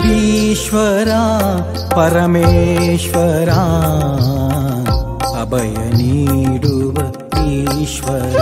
ಜಗದೀಶ್ವರ ಪರಮೇಶ್ವರ ಅಭಯ ನೀಡುವ ಈಶ್ವರ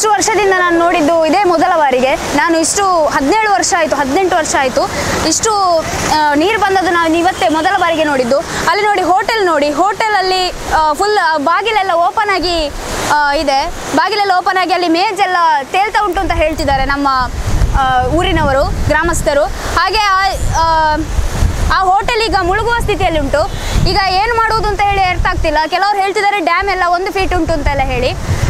ಇಷ್ಟು ವರ್ಷದಿಂದ ನಾನು ನೋಡಿದ್ದು ಇದೇ ಮೊದಲ ಬಾರಿಗೆ ನಾನು ಇಷ್ಟು ಹದಿನೇಳು ವರ್ಷ ಆಯಿತು ಹದಿನೆಂಟು ವರ್ಷ ಆಯಿತು ಇಷ್ಟು ನೀರು ಬಂದದ್ದು ನಾನು ಇವತ್ತೇ ಮೊದಲ ಬಾರಿಗೆ ನೋಡಿದ್ದು ಅಲ್ಲಿ ನೋಡಿ ಹೋಟೆಲ್ ನೋಡಿ ಹೋಟೆಲಲ್ಲಿ ಫುಲ್ ಬಾಗಿಲೆಲ್ಲ ಓಪನ್ ಆಗಿ ಆ, ಇದೆ ಬಾಗಿಲೆಲ್ಲ ಓಪನ್ ಆಗಿ ಅಲ್ಲಿ ಮೇಜೆಲ್ಲ ತೇಲ್ತಾ ಉಂಟು ಅಂತ ಹೇಳ್ತಿದ್ದಾರೆ ನಮ್ಮ ಆ, ಊರಿನವರು ಗ್ರಾಮಸ್ಥರು ಹಾಗೆ ಆ- ಆ, ಆ ಹೋಟೆಲ್ ಈಗ ಮುಳುಗುವ ಸ್ಥಿತಿಯಲ್ಲಿ ಉಂಟು ಈಗ ಏನು ಮಾಡುವುದು ಅಂತ ಹೇಳಿ ಅರ್ಥ ಆಗ್ತಿಲ್ಲ ಕೆಲವರು ಹೇಳ್ತಿದ್ದಾರೆ ಡ್ಯಾಮ್ ಎಲ್ಲ ಒಂದು ಫೀಟ್ ಉಂಟು ಅಂತೆಲ್ಲ ಹೇಳಿ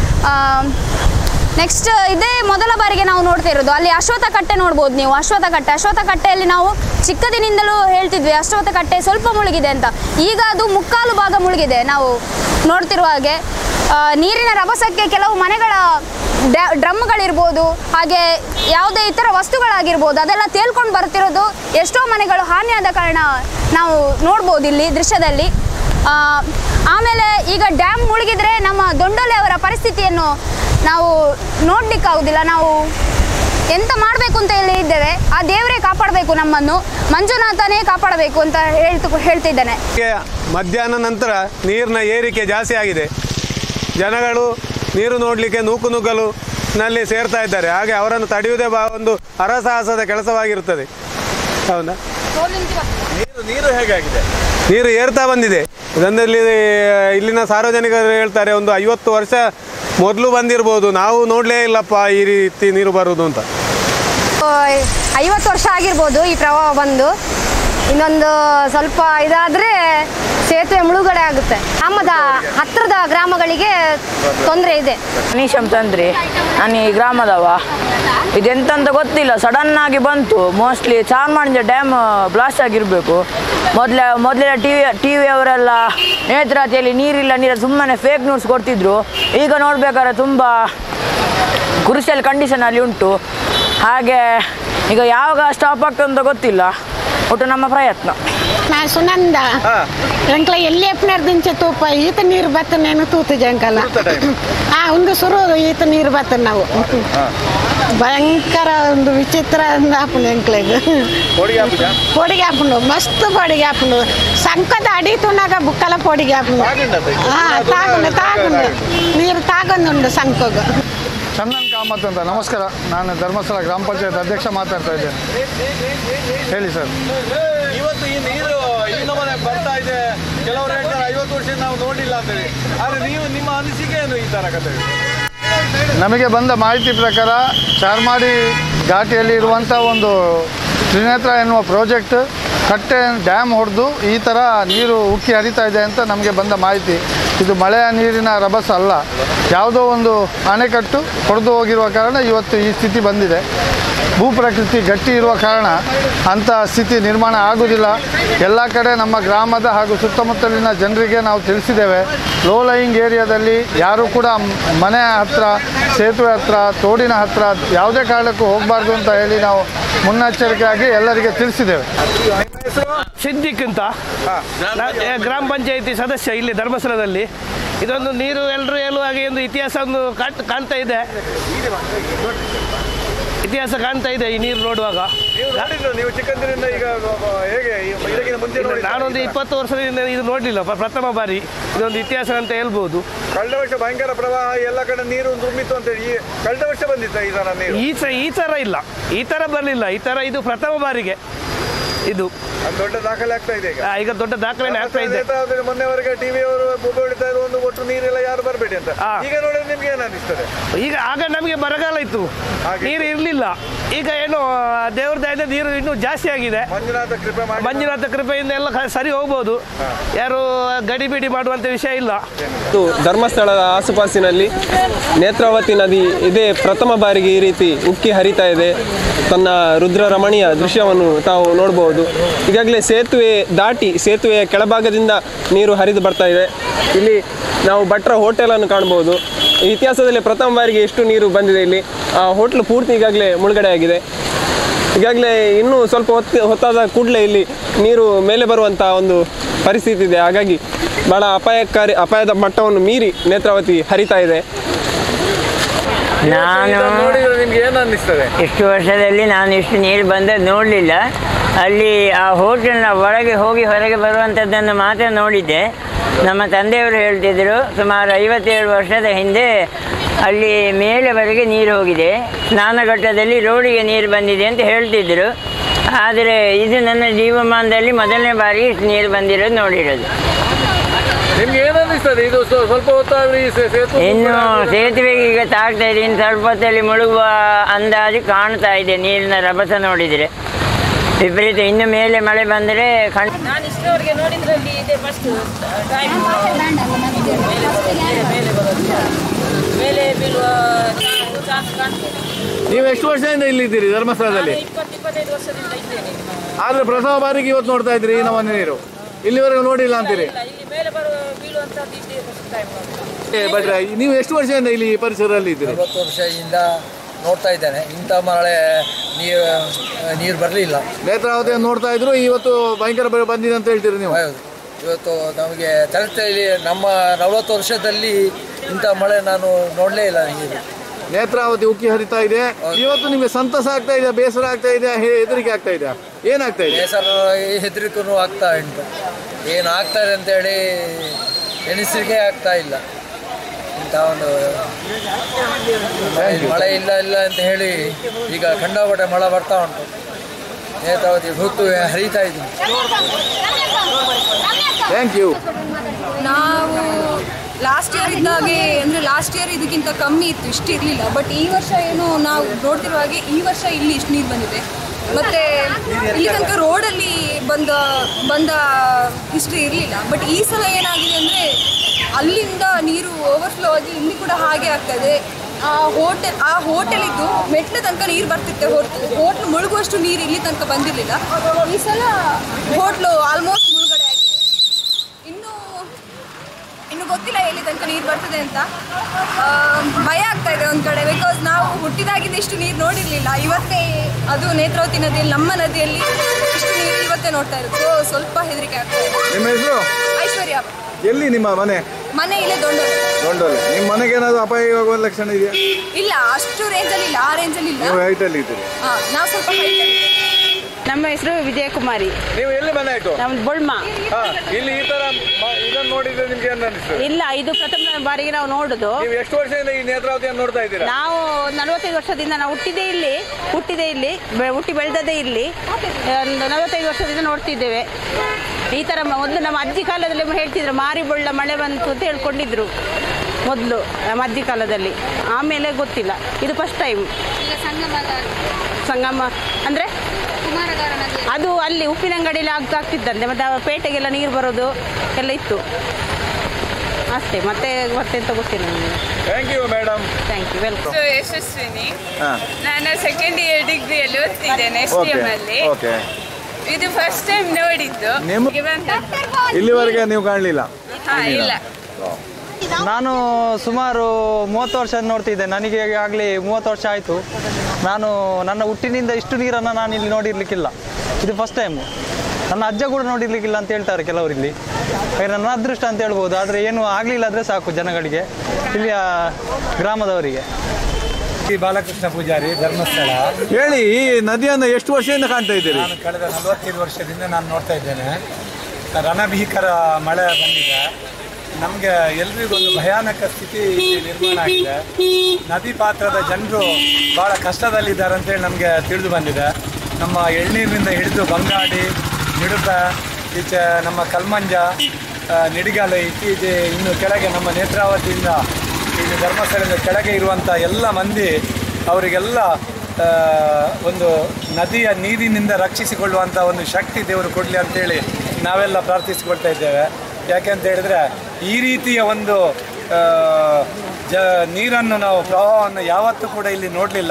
ನೆಕ್ಸ್ಟ್ ಇದೇ ಮೊದಲ ಬಾರಿಗೆ ನಾವು ನೋಡ್ತಾ ಇರೋದು ಅಲ್ಲಿ ಅಶ್ವತ್ಥ ಕಟ್ಟೆ ನೋಡ್ಬೋದು ನೀವು ಅಶ್ವತ್ಥ ಕಟ್ಟೆ ಅಶ್ವತ್ಥ ಕಟ್ಟೆಯಲ್ಲಿ ನಾವು ಚಿಕ್ಕದಿನಿಂದಲೂ ಹೇಳ್ತಿದ್ವಿ ಅಶ್ವತ್ಥ ಕಟ್ಟೆ ಸ್ವಲ್ಪ ಮುಳುಗಿದೆ ಅಂತ ಈಗ ಅದು ಮುಕ್ಕಾಲು ಭಾಗ ಮುಳುಗಿದೆ ನಾವು ನೋಡ್ತಿರುವ ಹಾಗೆ ಆ, ನೀರಿನ ರಭಸಕ್ಕೆ ಕೆಲವು ಮನೆಗಳ ಡ್ಯಾ- ಡ್ರಮ್ಗಳಿರ್ಬೋದು ಹಾಗೆ ಯಾವುದೇ ಇತರ ವಸ್ತುಗಳಾಗಿರ್ಬೋದು ಅದೆಲ್ಲ ತೇಲ್ಕೊಂಡು ಬರ್ತಿರೋದು ಎಷ್ಟೋ ಮನೆಗಳು ಹಾನಿಯಾದ ಕಾರಣ ನಾವು ನೋಡ್ಬೋದು ಇಲ್ಲಿ ದೃಶ್ಯದಲ್ಲಿ ಆ, ಆಮೇಲೆ ಈಗ ಡ್ಯಾಮ್ ಮುಳುಗಿದ್ರೆ ನಮ್ಮ ದೊಂಡಲೆ ಅವರ ಪರಿಸ್ಥಿತಿಯನ್ನು ನಾವು ನೋಡ್ಲಿಕ್ಕಾಗುದಿಲ್ಲ ನಾವು ಎಂತ ಮಾಡಬೇಕು ಅಂತ ಹೇಳಿ ಇದ್ದೇವೆ ಆ ದೇವರೇ ಕಾಪಾಡಬೇಕು ನಮ್ಮನ್ನು ಮಂಜುನಾಥನೇ ಕಾಪಾಡಬೇಕು ಅಂತ ಹೇಳ್ತು ಹೇಳ್ತಿದ್ದೇನೆ ಗೆ ಮಧ್ಯಾಹ್ನ ನಂತರ ನೀರಿನ ಏರಿಕೆ ಜಾಸ್ತಿ ಆಗಿದೆ ಜನಗಳು ನೀರು ನೋಡಲಿಕ್ಕೆ ನೂಕು ನುಗ್ಗಲು ನಲ್ಲಿ ಸೇರ್ತಾ ಇದ್ದಾರೆ ಹಾಗೆ ಅವರನ್ನು ತಡೆಯುವುದೇ ಬಾ ಒಂದು ಹರಸಾಹಸದ ಕೆಲಸವಾಗಿರುತ್ತದೆ ಹೌದಾ ನೀರು ನೀರು ಹೇಗಾಗಿದೆ ನೀರು ಏರ್ತಾ ಬಂದಿದೆ ಇದರಲ್ಲಿ ಇಲ್ಲಿನ ಸಾರ್ವಜನಿಕರು ಹೇಳ್ತಾರೆ ಒಂದು ಐವತ್ತು ವರ್ಷ ಮೊದಲು ಬಂದಿರ್ಬೋದು ನಾವು ನೋಡಲೇ ಇಲ್ಲಪ್ಪ ಈ ರೀತಿ ನೀರು ಬರುವುದು ಅಂತ ಐವತ್ತು ವರ್ಷ ಆಗಿರ್ಬೋದು ಈ ಪ್ರವಾಹ ಬಂದು ಇನ್ನೊಂದು ಸ್ವಲ್ಪ ಇದಾದರೆ ಸೇತುವೆ ಮುಳುಗಡೆ ಆಗುತ್ತೆ ನಮ್ಮದ ಹತ್ತಿರದ ಗ್ರಾಮಗಳಿಗೆ ತೊಂದರೆ ಇದೆ ಅನೀಶ್ ಅಂತಂದ್ರೆ ನಾನು ಈ ಗ್ರಾಮದವ ಇದೆಂತಂತ ಗೊತ್ತಿಲ್ಲ ಸಡನ್ ಆಗಿ ಬಂತು ಮೋಸ್ಟ್ಲಿ ಚಾರ್ಮಾಂಜ ಡ್ಯಾಮ್ ಬ್ಲಾಸ್ಟ್ ಆಗಿರಬೇಕು ಮೊದಲ ಮೊದಲೆಲ್ಲ ಟಿ ವಿ ಟಿ ವಿ ಅವರೆಲ್ಲ ನೇತ್ರಾತಿಯಲ್ಲಿ ನೀರಿಲ್ಲ ನೀರು ಸುಮ್ಮನೆ ಫೇಕ್ ನ್ಯೂಸ್ ಕೊಡ್ತಿದ್ರು ಈಗ ನೋಡ್ಬೇಕಾದ್ರೆ ತುಂಬ ಕ್ರುಷಿಯಲ್ ಕಂಡೀಷನಲ್ಲಿ ಉಂಟು ಹಾಗೆ ಈಗ ಯಾವಾಗ ಸ್ಟಾಪ್ ಆಗ್ತದೆ ಅಂತ ಗೊತ್ತಿಲ್ಲ ಒಟ್ಟು ನಮ್ಮ ಪ್ರಯತ್ನ ನಾ ಸುನಂದ ಎಂಕ್ಲ ಎಲ್ಲಿ ಎಪ್ನರ್ದಿಂಚೆ ತೂಪ ಈತ ನೀರು ಬತ್ತ ನೇನು ತೂತು ಜಂಕಲ ಹಾ ಒಂದು ಸುರು ಈತ ನೀರು ಬತ್ತ ನಾವು ಭಯಂಕರ ಒಂದು ವಿಚಿತ್ರ ಒಂದು ಆಪುಂಡು ಎಂಕ್ಲೆಗ್ ಹೋಳಿಗೆ ಹಾಕುದಾ ಪೊಡಿಗೆ ಹಾಪುಂಡು ಮಸ್ತ್ ಪೊಡಿಗೆ ಹಾಪುಂಡು ಸಂಕದ ಅಡಿ ತುಣಾಗ ಬುಕ್ಕಲ ಪೊಡಿಗೆ ಹಾಪುಂಡು ತಾಗುಂಡದ ಇದು? ಹಾ ತಾಗುಂಡು ತಾಗುಂಡು ನೀರು ತಾಗೊಂದುಂಡು ಸಂಕೋಗ ಚಂದನ್ ಕಾಮತ್ ಅಂತ ನಮಸ್ಕಾರ ನಾನು ಧರ್ಮಸ್ಥಳ ಗ್ರಾಮ ಪಂಚಾಯತ್ ಅಧ್ಯಕ್ಷ ಮಾತಾಡ್ತಾ ಇದ್ದೇನೆ ಹೇಳಿ ಸರ್ ಇವತ್ತು ಈ ನೀರು ಈ ನಮ್ಮನೆ ಬರ್ತಾ ಇದೆ ಕೆಲವರು ಹೇಳ್ತಾರೆ ಐವತ್ತು ವರ್ಷದಿಂದ ನಾವು ನೋಡಿಲ್ಲ ಅಂತೇಳಿ ಆದ್ರೆ ನೀವು ನಿಮ್ಮ ಅನಿಸಿಕೆ ಏನು ಈ ತರ ಕತೆ ನಮಗೆ ಬಂದ ಮಾಹಿತಿ ಪ್ರಕಾರ ಚಾರ್ಮಾಡಿ ಘಾಟಿಯಲ್ಲಿ ಇರುವಂಥ ಒಂದು ತ್ರಿನೇತ್ರ ಎನ್ನುವ ಪ್ರಾಜೆಕ್ಟ್ ಕಟ್ಟೆ ಡ್ಯಾಮ್ ಹೊಡೆದು ಈ ಥರ ನೀರು ಉಕ್ಕಿ ಹರಿತಾ ಇದೆ ಅಂತ ನಮಗೆ ಬಂದ ಮಾಹಿತಿ ಇದು ಮಳೆಯ ನೀರಿನ ರಭಸ ಅಲ್ಲ ಯಾವುದೋ ಒಂದು ಅಣೆಕಟ್ಟು ಹೊಡೆದು ಹೋಗಿರುವ ಕಾರಣ ಇವತ್ತು ಈ ಸ್ಥಿತಿ ಬಂದಿದೆ ಭೂ ಪ್ರಕೃತಿ ಗಟ್ಟಿ ಇರುವ ಕಾರಣ ಅಂಥ ಸ್ಥಿತಿ ನಿರ್ಮಾಣ ಆಗುವುದಿಲ್ಲ ಎಲ್ಲ ಕಡೆ ನಮ್ಮ ಗ್ರಾಮದ ಹಾಗೂ ಸುತ್ತಮುತ್ತಲಿನ ಜನರಿಗೆ ನಾವು ತಿಳಿಸಿದ್ದೇವೆ ಲೋ ಲೈಯಿಂಗ್ ಏರಿಯಾದಲ್ಲಿ ಯಾರೂ ಕೂಡ ಮ್- ಮನೆ ಹತ್ರ ಸೇತುವೆ ಹತ್ರ ತೋಡಿನ ಹತ್ರ ಯಾವುದೇ ಕಾರಣಕ್ಕೂ ಹೋಗಬಾರ್ದು ಅಂತ ಹೇಳಿ ನಾವು ಮುನ್ನೆಚ್ಚರಿಕೆಯಾಗಿ ಎಲ್ಲರಿಗೆ ತಿಳಿಸಿದ್ದೇವೆ ಸಿದ್ದಿಕ್ ಅಂತ ನಾ- ಏ, ಗ್ರಾಮ ಪಂಚಾಯಿತಿ ಸದಸ್ಯ ಇಲ್ಲಿ ಧರ್ಮಸ್ಥಳದಲ್ಲಿ ಇದೊಂದು ನೀರು ಎಲ್ಲರೂ ಹೇಳುವಾಗೆ ಒಂದು ಇತಿಹಾಸ ಒಂದು ಕಾಣ್- ಕಾಣ್ತಾ ಇದೆ ಇತಿಹಾಸ ಕಾಣ್ತಾ ಇದೆ ಈ ನೀರು ನೋಡುವಾಗ ನೀವು ನೋಡಿದ್ರು ನೀವು ಚಿಕ್ಕಂದಿನಿಂದ ಈಗ ಹೇಗೆ ಈ- ಇದಕ್ಕಿಂತ ಮುಂಚೆ ನೋಡಿ ನಾನೊಂದು ಇಪ್ಪತ್ತು ವರ್ಷದಿಂದ ಇದು ನೋಡಲಿಲ್ಲ ಪ್ರಥಮ ಬಾರಿ ಇದೊಂದು ಇತಿಹಾಸ ಅಂತ ಹೇಳ್ಬೋದು ಕಳೆದ ವರ್ಷ ಭಯಂಕರ ಪ್ರವಾಹ ಎಲ್ಲ ಕಡೆ ನೀರು ತುಂಬಿತ್ತು ಅಂತ ಹೇಳಿ ಈ ಕಳೆದ ವರ್ಷ ಬಂದಿತ್ತ ಈ ತರ ನೀರು ಈ ಸ ಈ ಥರ ಇಲ್ಲ ಈ ಥರ ಬರಲಿಲ್ಲ ಈ ಥರ ಇದು ಪ್ರಥಮ ಬಾರಿಗೆ ಇದು ಅದು ದೊಡ್ಡ ದಾಖಲೆ ಆಗ್ತಾ ಇದೆ ಈಗ ಆ, ಈಗ ದೊಡ್ಡ ದಾಖಲೆ ಆಗ್ತಾ ಇದೆ ನೇತಾರರು ಮೊನ್ನೆವರೆಗೆ ಟಿವಿ ಅವರು ಬೊಬ್ಬೆ ಹೊಡಿತಾ ಇದ್ರು ಒಂದು ಒಟ್ಟು ನೀರೆಲ್ಲ ಯಾರು ಬರಬೇಡಿ ಅಂತ ಆ. ಈಗ ನೋಡಿದ್ರೆ ನಿಮ್ಗೆ ಏನ್ ಅನಿಸ್ತದೆ ಈಗ ಆಗ ನಮಗೆ ಬರಗಾಲ ಇತ್ತು ಹಾಗೆ. ನೀರು ಇರಲಿಲ್ಲ ಈಗ ಏನು ದೇವ್ರ ದಯದಿಂದ ನೀರು ಇನ್ನೂ ಜಾಸ್ತಿ ಆಗಿದೆ ಮಂಜುನಾಥ ಕೃಪೆ ಮಾಡಿ ಮಂಜುನಾಥ ಕೃಪೆಯಿಂದ ಎಲ್ಲ ಕ- ಸರಿ ಹೋಗ್ಬೋದು ಯಾರು ಗಡಿಬಿಡಿ ಮಾಡುವಂತ ವಿಷಯ ಇಲ್ಲ ಮತ್ತು ಧರ್ಮಸ್ಥಳದ ಆಸುಪಾಸಿನಲ್ಲಿ ನೇತ್ರಾವತಿ ನದಿ ಇದೇ ಪ್ರಥಮ ಬಾರಿಗೆ ಈ ರೀತಿ ಉಕ್ಕಿ ಹರಿತಾ ಇದೆ ತನ್ನ ರುದ್ರ ರಮಣೀಯ ದೃಶ್ಯವನ್ನು ತಾವು ನೋಡಬಹುದು ಈಗಾಗಲೇ ಸೇತುವೆ ದಾಟಿ ಸೇತುವೆಯ ಕೆಳಭಾಗದಿಂದ ನೀರು ಹರಿದು ಬರ್ತಾ ಇದೆ ಇಲ್ಲಿ ನಾವು ಭಟ್ರ ಹೋಟೆಲನ್ನು ಕಾಣಬಹುದು ಈ ಇತಿಹಾಸದಲ್ಲಿ ಪ್ರಥಮ ಬಾರಿಗೆ ಎಷ್ಟು ನೀರು ಬಂದಿದೆ ಇಲ್ಲಿ ಆ ಹೋಟ್ಲು ಪೂರ್ತಿ ಈಗಾಗಲೇ ಮುಳುಗಡೆ ಆಗಿದೆ ಈಗಾಗಲೇ ಇನ್ನೂ ಸ್ವಲ್ಪ ಹೊತ್ತು ಹೊತ್ತಾದ ಕೂಡಲೇ ಇಲ್ಲಿ ನೀರು ಮೇಲೆ ಬರುವಂಥ ಒಂದು ಪರಿಸ್ಥಿತಿ ಇದೆ ಹಾಗಾಗಿ ಬಹಳ ಅಪಾಯಕಾರಿ ಅಪಾಯದ ಮಟ್ಟವನ್ನು ಮೀರಿ ನೇತ್ರಾವತಿ ಹರಿತಾ ಇದೆ ನಾನು ನೋಡಿದ್ರೆ ನಿಮ್ಗೆ ಏನು ಅನ್ನಿಸ್ತದೆ ಇಷ್ಟು ವರ್ಷದಲ್ಲಿ ನಾನು ಇಷ್ಟು ನೀರು ಬಂದದ್ದು ನೋಡಲಿಲ್ಲ ಅಲ್ಲಿ ಆ ಹೋಟೆಲ್ನ ಒಳಗೆ ಹೋಗಿ ಹೊರಗೆ ಬರುವಂಥದ್ದನ್ನು ಮಾತ್ರ ನೋಡಿದ್ದೆ ನಮ್ಮ ತಂದೆಯವರು ಹೇಳ್ತಿದ್ರು ಸುಮಾರು ಐವತ್ತೇಳು ವರ್ಷದ ಹಿಂದೆ ಅಲ್ಲಿ ಮೇಲೆವರೆಗೆ ನೀರು ಹೋಗಿದೆ ಸ್ನಾನಘಟ್ಟದಲ್ಲಿ ರೋಡಿಗೆ ನೀರು ಬಂದಿದೆ ಅಂತ ಹೇಳ್ತಿದ್ರು ಆದರೆ ಇದು ನನ್ನ ಜೀವಮಾನದಲ್ಲಿ ಮೊದಲನೇ ಬಾರಿ ಇಷ್ಟು ನೀರು ಬಂದಿರೋದು ನೋಡಿರೋದು ನಿಮ್ಗೆ ಏನನ್ನಿಸ್ತದೆ ಇದು ಸ್ವ- ಸ್ವಲ್ಪ ಹೊತ್ತಾದ್ರೆ ಈ ಸೇ- ಸೇತುವೆ ಇನ್ನು ಮುಳುಗಡೆ ಸೇತುವೆಗೆ ಈಗ ತಾಗ್ತಾ ಇದೆ ಇನ್ನು ಸ್ವಲ್ಪ ಹೊತ್ತಲ್ಲಿ ಮುಳುಗುವ ಅಂದಾಜು ಕಾಣ್ತಾ ಇದೆ ನೀರಿನ ರಭಸ ನೋಡಿದರೆ ವಿಪರೀತ ಇನ್ನು ಮೇಲೆ ಮಳೆ ಬಂದರೆ ಕಣ್ ನಾನು ಇಷ್ಟರವರೆಗೆ ನೋಡಿದ್ರಲ್ಲಿ ಇದೆ ಫಸ್ಟ್ ಟೈಮ್ ಮೇಲೆ ಬರೋದು ಮೇಲೆ ಬೀಳುವ ಚಾನ್ಸ್ ಕಾಣ್ತದೆ ನೀವು ಎಷ್ಟು ವರ್ಷದಿಂದ ಇಲ್ಲಿದ್ದೀರಿ ಧರ್ಮಸ್ಥಳದಲ್ಲಿ ಇಪ್ಪತ್ತು ಇಪ್ಪತ್ತೈದು ವರ್ಷದಿಂದ ಇದ್ದೇನೆ ಆದ್ರೆ ಪ್ರಥಮ ಬಾರಿಗೆ ಇವತ್ತು ನೋಡ್ತಾ ಇದ್ರಿ ಈ ನಮ್ಮ ನೀರು ಇಲ್ಲಿವರೆಗೂ ನೋಡಿಲ್ಲ ಅಂತೀರಿ ಇಲ್ಲ ಇಲ್ಲಿ ಮೇಲೆ ಬರುವ ಬೀಳುವಂಥದ್ದು ಇದ್ದೇ ಫಸ್ಟ್ ಟೈಮ್ ಏ, ಭಟ್ರೆ ನೀವು ಎಷ್ಟು ವರ್ಷದಿಂದ ಇಲ್ಲಿ ಈ ಪರಿಸರದಲ್ಲಿ ಇದ್ದೀರಿ ನಲವತ್ತು ವರ್ಷದಿಂದ ನೋಡ್ತಾ ಇದ್ದೇನೆ ಇಂಥ ಮಳೆ ನೀರು ನೀರು ಬರಲಿಲ್ಲ ನೇತ್ರಾವತಿಯನ್ನು ನೋಡ್ತಾ ಇದ್ರು ಇವತ್ತು ಭಯಂಕರ ಬ- ಬಂದಿದೆ ಅಂತ ಹೇಳ್ತೀರಿ ನೀವು ಹೌದು ಇವತ್ತು ನಮಗೆ ಚರಿತ್ರೆಯಲ್ಲಿ ನಮ್ಮ ನಲವತ್ತು ವರ್ಷದಲ್ಲಿ ಇಂಥ ಮಳೆ ನಾನು ನೋಡಲೇ ಇಲ್ಲ ನೀರು ನೇತ್ರಾವತಿ ಉಕ್ಕಿ ಹರಿತಾ ಇದೆ ಇವತ್ತು ನಿಮಗೆ ಸಂತಸ ಆಗ್ತಾ ಇದೆ ಬೇಸರ ಆಗ್ತಾ ಇದೆ ಹೆ- ಹೆದರಿಕೆ ಆಗ್ತಾ ಇದೆ ಏನಾಗ್ತಾ ಇದೆ ಬೇಸರ ಹೆದರಿಕೆನೂ ಆಗ್ತಾ ಉಂಟು ಏನು ಆಗ್ತದೆ ಅಂತೇಳಿ ಎಣಿಸಲಿಕ್ಕೆ ಆಗ್ತಾ ಇಲ್ಲ ಇಂಥ ಒಂದು ಮಳೆ- ಮಳೆ ಇಲ್ಲ ಇಲ್ಲ ಅಂತ ಹೇಳಿ ಈಗ ಖಂಡಾಪಟ್ಟೆ ಮಳೆ ಬರ್ತಾ ಉಂಟು ನೇತ್ರಾವತಿ ಹೊತ್ತು ಹರಿತಾ ಇದ್ದೀನಿ ಥ್ಯಾಂಕ್ ಯು ನಾವು ಲಾಸ್ಟ್ ಇಯರ್ ಇದ್ದಾಗೆ ಅಂದರೆ ಲಾಸ್ಟ್ ಇಯರ್ ಇದಕ್ಕಿಂತ ಕಮ್ಮಿ ಇತ್ತು ಇಷ್ಟು ಇರಲಿಲ್ಲ ಬಟ್ ಈ ವರ್ಷ ಏನು ನಾವು ನೋಡ್ತಿರುವ ಹಾಗೆ ಈ ವರ್ಷ ಇಲ್ಲಿ ಇಷ್ಟು ನೀರು ಬಂದಿದೆ ಮತ್ತು ಇಲ್ಲಿ ತನಕ ರೋಡಲ್ಲಿ ಬಂದ ಬಂದ ಹಿಸ್ಟ್ರಿ ಇರಲಿಲ್ಲ ಬಟ್ ಈ ಸಲ ಏನಾಗಿದೆ ಅಂದರೆ ಅಲ್ಲಿಂದ ನೀರು ಓವರ್ಫ್ಲೋ ಆಗಿ ಇಲ್ಲಿ ಕೂಡ ಹಾಗೆ ಆಗ್ತದೆ ಆ ಹೋಟೆಲ್ ಆ ಹೋಟೆಲಿದ್ದು ಮೆಟ್ಲ ತನಕ ನೀರು ಬರ್ತಿತ್ತೆ ಹೊರತು ಹೋಟ್ಲು ಮುಳುಗುವಷ್ಟು ನೀರು ಇಲ್ಲಿ ತನಕ ಬಂದಿರಲಿಲ್ಲ ಈ ಸಲ ಹೋಟ್ಲು ಆಲ್ಮೋಸ್ಟ್ ಮುಳುಗಡೆ ಆಗಿದೆ ಇನ್ನು ಇನ್ನು ಗೊತ್ತಿಲ್ಲ ಎಲ್ಲಿ ತನಕ ನೀರು ಬರ್ತದೆ ಅಂತ ಆ, ಭಯ ಆಗ್ತಾ ಇದೆ ಒಂದು ಕಡೆ ಬಿಕಾಸ್ ನಾವು ಹುಟ್ಟಿದಾಗಿಂದ ಇಷ್ಟು ನೀರು ನೋಡಿರಲಿಲ್ಲ ಇವತ್ತೇ ಅದು ನೇತ್ರಾವತಿ ನದಿಯಲ್ಲಿ ನಮ್ಮ ನದಿಯಲ್ಲಿ ಇಷ್ಟು ನೀರು ಇವತ್ತೇ ನೋಡ್ತಾ ಇರೋದು ಸೊ ಸ್ವಲ್ಪ ಹೆದರಿಕೆ ಆಗ್ತಾ ಇದೆ ನಿಮ್ಮ ಹೆಸರು ಐಶ್ವರ್ಯ ಎಲ್ಲಿ ನಿಮ್ಮ ಮನೆ ಮನೆ ಇಲ್ಲೇ ದೊಡ್ಡ ದೊಡ್ಡಲ್ಲಿ ನಿಮ್ಮ ಮನೆಗೆ ಏನಾದ್ರು ಅಪಾಯವಾಗುವ ಲಕ್ಷಣ ಇದೆಯಾ ಇಲ್ಲ ಅಷ್ಟು ರೇಂಜಲ್ಲಿ ಇಲ್ಲ ಆ ರೇಂಜಲ್ಲಿ ಇಲ್ಲ ನೀವು ಹೈಟಲ್ಲಿ ಇದ್ದೀರಿ ಹಾ, ನಾವು ಸ್ವಲ್ಪ height ಅಲ್ಲಿ ಇದ್ದೇವೆ. ನಮ್ಮ ಹೆಸರು ವಿಜಯಕುಮಾರಿ ನೀವು ಎಲ್ಲಿ ಮನೆ ಆಯ್ತು ನಮ್ದು ಬೊಳ್ಮ ಹಾ, ಇಲ್ಲಿ ಈ ತರ ಮ- ಇದನ್ನ ನೋಡಿದ್ರೆ ನಿಮ್ಗೆ ಏನ್ ಅನಿಸ್ತದೆ ಇಲ್ಲ ಇದು ಪ್ರಥಮ ಬಾರಿಗೆ ನಾವು ನೋಡುದು ನೀವು ಎಷ್ಟು ವರ್ಷದಿಂದ ಈ ನೇತ್ರಾವತಿಯನ್ನು ನೋಡ್ತಾ ಇದ್ದೀರಾ ನಾವು ನಲವತ್ತೈದು ವರ್ಷದಿಂದ ನಾವು ಹುಟ್ಟಿದೆ ಇಲ್ಲಿ ಹುಟ್ಟಿದೆ ಇಲ್ಲಿ ಬೆ- ಹುಟ್ಟಿ ಬೆಳೆದದೇ ಇಲ್ಲಿ ಒಂದು ನಲವತ್ತೈದು ವರ್ಷದಿಂದ ನೋಡ್ತಿದ್ದೇವೆ ಈ ಥರ ಮ- ಮೊದಲು ನಮ್ಮ ಅಜ್ಜಿ ಕಾಲದಲ್ಲಿ ಹೇಳ್ತಿದ್ರು ಮಾರಿ ಬೊಳ್ಳ ಮಳೆ ಬಂತು ಅಂತ ಹೇಳ್ಕೊಂಡಿದ್ರು ಮೊದಲು ನಮ್ಮ ಅಜ್ಜಿ ಕಾಲದಲ್ಲಿ ಆಮೇಲೆ ಗೊತ್ತಿಲ್ಲ ಇದು ಫಸ್ಟ್ ಟೈಮ್ ಸಂಗಮ ಅಂದರೆ ಅದು ಅಲ್ಲಿ ಉಪ್ಪಿನಂಗಡಿಯಲ್ಲಿ ಆಗ್ತಾ ಆಗ್ತಿದ್ದಂತೆ ಮತ್ತೆ ಆ ಪೇಟೆಗೆಲ್ಲ ನೀರು ಬರೋದು ಎಲ್ಲ ಇತ್ತು ಅಷ್ಟೇ ಮತ್ತೆ ಮತ್ತೆ ಎಂತ ಗೊತ್ತಿಲ್ಲ ನನಗೆ thank you madam thank you welcome so Yashaswini ನಾನು ಸೆಕೆಂಡ್ ಇಯರ್ ಡಿಗ್ರಿಯಲ್ಲಿ ಓದ್ತಿದ್ದೇನೆ ಎಸ್ ಟಿ ಎಂ ಅಲ್ಲಿ ಓಕೆ ಇದು ಫಸ್ಟ್ ಟೈಮ್ ನೋಡಿದ್ದು ನಿಮ್ಮ- ಹೀಗೆ ಬಂದದ್ದು. ಇಲ್ಲಿವರೆಗೆ ನೀವು ಕಾಣಲಿಲ್ಲ ಹಾ ಇಲ್ಲ ನಾನು ಸುಮಾರು ಮೂವತ್ತು ವರ್ಷ ನೋಡ್ತಿದ್ದೆ ನನಗೆ ಆಗಲಿ ಮೂವತ್ತು ವರ್ಷ ಆಯಿತು ನಾನು ನನ್ನ ಹುಟ್ಟಿನಿಂದ ಇಷ್ಟು ನೀರನ್ನು ನಾನು ಇಲ್ಲಿ ನೋಡಿರ್ಲಿಕ್ಕಿಲ್ಲ ಇದು ಫಸ್ಟ್ ಟೈಮು ನನ್ನ ಅಜ್ಜ ಕೂಡ ನೋಡಿರ್ಲಿಕ್ಕಿಲ್ಲ ಅಂತ ಹೇಳ್ತಾರೆ ಕೆಲವರು ಇಲ್ಲಿ ಹಾಗೆ ನನ್ನ ಅದೃಷ್ಟ ಅಂತ ಹೇಳ್ಬೋದು ಆದರೆ ಏನು ಆಗಲಿಲ್ಲ ಆದರೆ ಸಾಕು ಜನಗಳಿಗೆ ಇಲ್ಲಿಯ ಗ್ರಾಮದವರಿಗೆ ಈ ಬಾಲಕೃಷ್ಣ ಪೂಜಾರಿ ಧರ್ಮಸ್ಥಳ ಹೇಳಿ ಈ ನದಿಯನ್ನು ಎಷ್ಟು ವರ್ಷದಿಂದ ಕಾಣ್ತಾ ಇದ್ದೀರಿ ನಾನು ಕಳೆದ ನಲವತ್ತೈದು ವರ್ಷದಿಂದ ನಾನು ನೋಡ್ತಾ ಇದ್ದೇನೆ ರಣಭೀಕರ ಮಳೆ ಬಂದಿದೆ ನಮಗೆ ಎಲ್ರಿಗೂ ಒಂದು ಭಯಾನಕ ಸ್ಥಿತಿ ಇಲ್ಲಿ ನಿರ್ಮಾಣ ಆಗಿದೆ ನದಿ ಪಾತ್ರದ ಜನರು ಭಾಳ ಕಷ್ಟದಲ್ಲಿದ್ದಾರೆ ಅಂತೇಳಿ ನಮಗೆ ತಿಳಿದು ಬಂದಿದೆ ನಮ್ಮ ಎಳ್ನೀರಿನಿಂದ ಹಿಡಿದು ಬಂಗಾಡಿ ನಿಡುಪ ಈಚೆ ನಮ್ಮ ಕಲ್ಮಂಜ ಆ, ನಿಡಿಗಾಲ ಇತ್ತೀಚೆ ಇನ್ನು ಕೆಳಗೆ ನಮ್ಮ ನೇತ್ರಾವತಿಯಿಂದ ಇಲ್ಲಿ ಧರ್ಮಸ್ಥಳದಿಂದ ಕೆಳಗೆ ಇರುವಂಥ ಎಲ್ಲ ಮಂದಿ ಅವರಿಗೆಲ್ಲ ಆ, ಒಂದು ನದಿಯ ನೀರಿನಿಂದ ರಕ್ಷಿಸಿಕೊಳ್ಳುವಂಥ ಒಂದು ಶಕ್ತಿ ದೇವರು ಕೊಡಲಿ ಅಂತೇಳಿ ನಾವೆಲ್ಲ ಪ್ರಾರ್ಥಿಸಿಕೊಳ್ತಾ ಇದ್ದೇವೆ ಯಾಕೆ ಅಂತ ಹೇಳಿದ್ರೆ ಈ ರೀತಿಯ ಒಂದು ಆ, ಜ ನೀರನ್ನು ನಾವು ಪ್ರವಾಹವನ್ನು ಯಾವತ್ತೂ ಕೂಡ ಇಲ್ಲಿ ನೋಡಲಿಲ್ಲ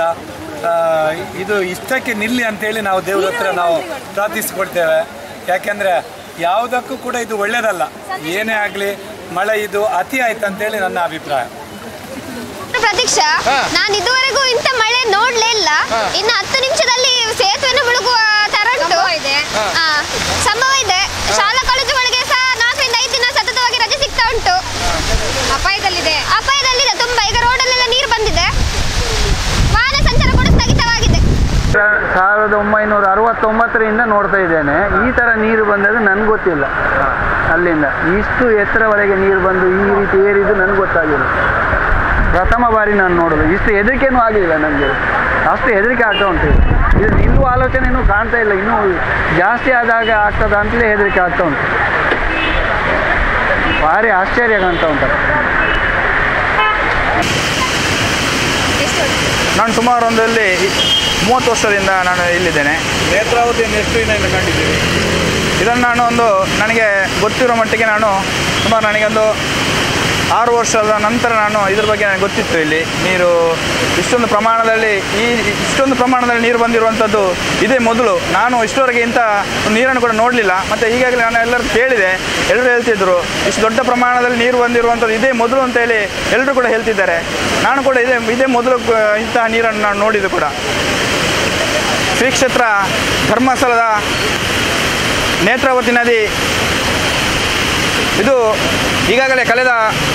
ಇದು ಇಷ್ಟಕ್ಕೆ ನಿಲ್ಲಿ ಅಂತೇಳಿ ನಾವು ದೇವ್ರ ಹತ್ರ ನಾವು ಪ್ರಾರ್ಥಿಸಿಕೊಳ್ತೇವೆ ಯಾಕೆಂದರೆ ಯಾವುದಕ್ಕೂ ಕೂಡ ಇದು ಒಳ್ಳೆಯದಲ್ಲ ಏನೇ ಆಗಲಿ ಮಳೆ ಇದು ಅತಿ ಆಯ್ತು ಅಂತೇಳಿ ನನ್ನ ಅಭಿಪ್ರಾಯ ಪ್ರತೀಕ್ಷಾ ನಾನು ಇದುವರೆಗೂ ಇಂಥ ಮಳೆ ನೋಡ್ಲೇ ಇಲ್ಲ ಇನ್ನು ಹತ್ತು ನಿಮಿಷದಲ್ಲಿ ಸೇತುವೆನ ಮುಳುಗುವ ತರ ಉಂಟು ಆ, ಸಂಭವ ಇದೆ ಶಾಲಾ ಕಾಲೇಜುಗಳಿಗೆ ಸಹ ನಾಲ್ಕರಿಂದ ಐದು ದಿನ ಸತತವಾಗಿ ರಜೆ ಸಿಗ್ತಾ ಉಂಟು ಅಪಾಯದಲ್ಲಿದೆ ಅಪಾಯದಲ್ಲಿದೆ ತುಂಬಾ ಈಗ ರೋಡಲ್ಲೆಲ್ಲ ನೀರು ಬಂದಿದೆ ವಾಹನ ಸಂಚಾರ ಕೂಡ ಸ್ಥಗಿತವಾಗಿದೆ ಸಾವಿರದ ಒಂಬೈನೂರ ಅರವತ್ತೊಂಬತ್ತರಿಂದ ನೋಡ್ತಾ ಇದ್ದೇನೆ ಈ ಥರ ನೀರು ಬಂದದ್ದು ನನಗೆ ಗೊತ್ತಿಲ್ಲ ಅಲ್ಲಿಂದ ಇಷ್ಟು ಎತ್ತರವರೆಗೆ ನೀರು ಬಂದು ಈ ರೀತಿ ಏರಿದ್ದು ನನಗೆ ಗೊತ್ತಾಗಿಲ್ಲ ಪ್ರಥಮ ಬಾರಿ ನಾನು ನೋಡೋದು ಇಷ್ಟು ಹೆದರಿಕೆನೂ ಆಗಲಿಲ್ಲ ನನಗೆ ಅಷ್ಟು ಹೆದರಿಕೆ ಆಗ್ತಾ ಉಂಟು ಇದು ನಿಲ್ಲುವ ಆಲೋಚನೆ ಇನ್ನೂ ಕಾಣ್ತಾ ಇಲ್ಲ ಇನ್ನೂ ಜಾಸ್ತಿ ಆದಾಗ ಆಗ್ತದ ಅಂತಲೇ ಹೆದರಿಕೆ ಆಗ್ತಾ ಉಂಟು ಭಾರಿ ಆಶ್ಚರ್ಯ ಕಾಣ್ತಾ ಉಂಟು ನಾನು ಸುಮಾರು ಒಂದಲ್ಲಿ ಮೂವತ್ತು ವರ್ಷದಿಂದ ನಾನು ಇಲ್ಲಿದ್ದೇನೆ ನೇತ್ರಾವತಿಯನ್ನು ಎಷ್ಟು ದಿನದಿಂದ ಕಂಡಿದ್ದೀವಿ ಇದನ್ನು ನಾನು ಒಂದು ನನಗೆ ಗೊತ್ತಿರೋ ಮಟ್ಟಿಗೆ ನಾನು ಸುಮಾರು ನನಗೆ ಒಂದು ಆರು ವರ್ಷದ ನಂತರ ನಾನು ಇದ್ರ ಬಗ್ಗೆ ನನಗೆ ಗೊತ್ತಿತ್ತು ಇಲ್ಲಿ ನೀರು ಇಷ್ಟೊಂದು ಪ್ರಮಾಣದಲ್ಲಿ ಈ ಇಷ್ಟೊಂದು ಪ್ರಮಾಣದಲ್ಲಿ ನೀರು ಬಂದಿರುವಂಥದ್ದು ಇದೇ ಮೊದಲು ನಾನು ಇಷ್ಟವರೆಗೆ ಇಂಥ ನೀರನ್ನು ಕೂಡ ನೋಡಲಿಲ್ಲ ಮತ್ತು ಈಗಾಗಲೇ ನಾನು ಎಲ್ಲರೂ ಕೇಳಿದೆ ಎಲ್ಲರೂ ಹೇಳ್ತಿದ್ರು ಇಷ್ಟು ದೊಡ್ಡ ಪ್ರಮಾಣದಲ್ಲಿ ನೀರು ಬಂದಿರುವಂಥದ್ದು ಇದೇ ಮೊದಲು ಅಂತೇಳಿ ಎಲ್ಲರೂ ಕೂಡ ಹೇಳ್ತಿದ್ದಾರೆ ನಾನು ಕೂಡ ಇದೇ ಇದೇ ಮೊದಲು ಕ- ಇಂತಹ ನೀರನ್ನು ನಾನು ನೋಡಿದ್ದು ಕೂಡ ಶ್ರೀ ಕ್ಷೇತ್ರ ಧರ್ಮಸ್ಥಳದ ನೇತ್ರಾವತಿ ನದಿ ಇದು ಈಗಾಗಲೇ ಕಳೆದ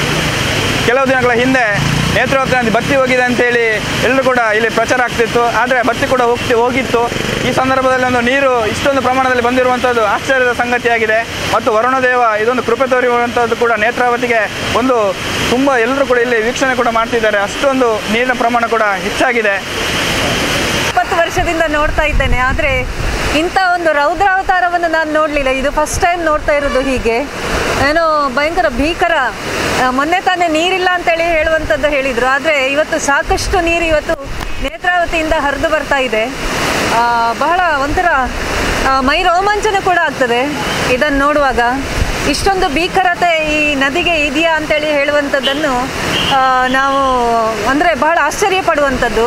ಕೆಲವು ದಿನಗಳ ಹಿಂದೆ ನೇತ್ರಾವತಿ ನದಿ ಬತ್ತಿ ಹೋಗಿದೆ ಅಂತೇಳಿ ಎಲ್ಲರೂ ಕೂಡ ಇಲ್ಲಿ ಪ್ರಚಾರ ಆಗ್ತಿತ್ತು ಆದರೆ ಬತ್ತಿ ಕೂಡ ಹೋಗ್ತಿ ಹೋಗಿತ್ತು ಈ ಸಂದರ್ಭದಲ್ಲಿ ಒಂದು ನೀರು ಇಷ್ಟೊಂದು ಪ್ರಮಾಣದಲ್ಲಿ ಬಂದಿರುವಂಥದ್ದು ಆಶ್ಚರ್ಯದ ಸಂಗತಿಯಾಗಿದೆ ಮತ್ತು ವರುಣದೇವ ಇದೊಂದು ಕೃಪೆ ತೋರಿರುವಂಥದ್ದು ಕೂಡ ನೇತ್ರಾವತಿಗೆ ಒಂದು ತುಂಬ ಎಲ್ಲರೂ ಕೂಡ ಇಲ್ಲಿ ವೀಕ್ಷಣೆ ಕೂಡ ಮಾಡ್ತಿದ್ದಾರೆ ಅಷ್ಟೊಂದು ನೀರಿನ ಪ್ರಮಾಣ ಕೂಡ ಹೆಚ್ಚಾಗಿದೆ ಇಪ್ಪತ್ತು ವರ್ಷದಿಂದ ನೋಡ್ತಾ ಇದ್ದೇನೆ ಆದರೆ ಇಂಥ ಒಂದು ರೌದ್ರಾವತಾರವನ್ನು ನಾನು ನೋಡಲಿಲ್ಲ ಇದು ಫಸ್ಟ್ ಟೈಮ್ ನೋಡ್ತಾ ಇರೋದು ಹೀಗೆ ಏನೋ ಭಯಂಕರ ಭೀಕರ ಆ, ಮೊನ್ನೆ ತಾನೇ ನೀರಿಲ್ಲ ಅಂತೇಳಿ ಹೇಳುವಂಥದ್ದು ಹೇಳಿದರು ಆದರೆ ಇವತ್ತು ಸಾಕಷ್ಟು ನೀರು ಇವತ್ತು ನೇತ್ರಾವತಿಯಿಂದ ಹರಿದು ಬರ್ತಾ ಇದೆ ಆ, ಬಹಳ ಒಂಥರ ಆ, ಮೈ ರೋಮಾಂಚನ ಕೂಡ ಆಗ್ತದೆ ಇದನ್ನು ನೋಡುವಾಗ ಇಷ್ಟೊಂದು ಭೀಕರತೆ ಈ ನದಿಗೆ ಇದೆಯಾ ಅಂತೇಳಿ ಹೇಳುವಂಥದ್ದನ್ನು ಆ, ನಾವು ಅಂದರೆ ಬಹಳ ಆಶ್ಚರ್ಯ ಪಡುವಂಥದ್ದು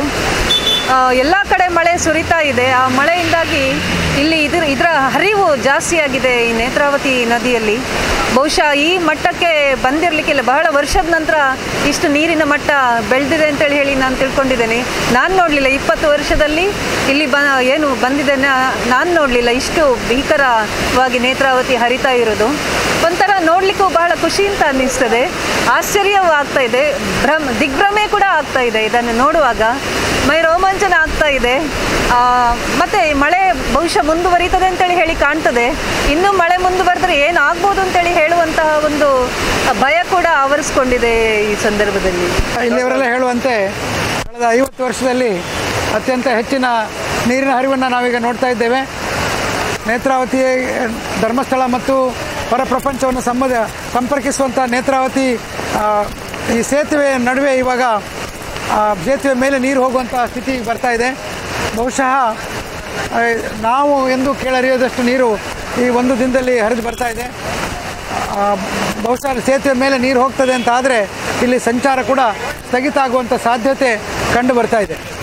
ಎಲ್ಲ ಕಡೆ ಮಳೆ ಸುರಿತಾ ಇದೆ ಆ ಮಳೆಯಿಂದಾಗಿ ಇಲ್ಲಿ ಇದ್ರ ಇದರ ಹರಿವು ಜಾಸ್ತಿಯಾಗಿದೆ ಈ ನೇತ್ರಾವತಿ ನದಿಯಲ್ಲಿ ಬಹುಶಃ ಈ ಮಟ್ಟಕ್ಕೆ ಬಂದಿರಲಿಕ್ಕಿಲ್ಲ ಬಹಳ ವರ್ಷದ ನಂತರ ಇಷ್ಟು ನೀರಿನ ಮಟ್ಟ ಬೆಳೆದಿದೆ ಅಂತೇಳಿ ಹೇಳಿ ನಾನು ತಿಳ್ಕೊಂಡಿದ್ದೇನೆ ನಾನು ನೋಡಲಿಲ್ಲ ಇಪ್ಪತ್ತು ವರ್ಷದಲ್ಲಿ ಇಲ್ಲಿ ಬ ಏನು ಬಂದಿದೆ ನಾನು ನೋಡಲಿಲ್ಲ ಇಷ್ಟು ಭೀಕರವಾಗಿ ನೇತ್ರಾವತಿ ಹರಿತಾ ಇರೋದು ಒಂಥರ ನೋಡಲಿಕ್ಕೂ ಬಹಳ ಖುಷಿ ಅಂತ ಅನ್ನಿಸ್ತದೆ ಆಶ್ಚರ್ಯವೂ ಆಗ್ತಾ ಇದೆ ಭ್ರಮ್ ದಿಗ್ಭ್ರಮೆ ಕೂಡ ಆಗ್ತಾ ಇದೆ ಇದನ್ನು ನೋಡುವಾಗ ಮೈ ರೋಮಾಂಚನ ಆಗ್ತಾ ಇದೆ ಆ, ಮತ್ತೆ ಈ ಮಳೆ ಬಹುಶಃ ಮುಂದುವರಿತದೆ ಅಂತೇಳಿ ಹೇಳಿ ಕಾಣ್ತದೆ ಇನ್ನೂ ಮಳೆ ಮುಂದುವರೆದ್ರೆ ಏನಾಗ್ಬೋದು ಅಂತೇಳಿ ಹೇಳುವಂತಹ ಒಂದು ಭಯ ಕೂಡ ಆವರಿಸ್ಕೊಂಡಿದೆ ಈ ಸಂದರ್ಭದಲ್ಲಿ ಇಲ್ಲಿಯವರೆಲ್ಲ ಹೇಳುವಂತೆ ಕಳೆದ ಐವತ್ತು ವರ್ಷದಲ್ಲಿ ಅತ್ಯಂತ ಹೆಚ್ಚಿನ ನೀರಿನ ಹರಿವನ್ನು ನಾವೀಗ ನೋಡ್ತಾ ಇದ್ದೇವೆ ನೇತ್ರಾವತಿ ಧರ್ಮಸ್ಥಳ ಮತ್ತು ಹೊರ ಪ್ರಪಂಚವನ್ನು ಸಂಬಂಧ ಸಂಪರ್ಕಿಸುವಂಥ ನೇತ್ರಾವತಿ ಆ, ಈ ಸೇತುವೆ ನಡುವೆ ಇವಾಗ ಆ, ಸೇತುವೆ ಮೇಲೆ ನೀರು ಹೋಗುವಂಥ ಸ್ಥಿತಿ ಬರ್ತಾ ಇದೆ ಬಹುಶಃ ಆ, ನಾವು ಎಂದು ಕೇಳರಿಯೋದಷ್ಟು ನೀರು ಈ ಒಂದು ದಿನದಲ್ಲಿ ಹರಿದು ಬರ್ತಾ ಇದೆ ಆ, ಬಹುಶಃ ಸೇತುವೆ ಮೇಲೆ ನೀರು ಹೋಗ್ತದೆ ಅಂತ ಆದರೆ ಇಲ್ಲಿ ಸಂಚಾರ ಕೂಡ ಸ್ಥಗಿತ ಆಗುವಂಥ ಸಾಧ್ಯತೆ ಕಂಡು ಬರ್ತಾ ಇದೆ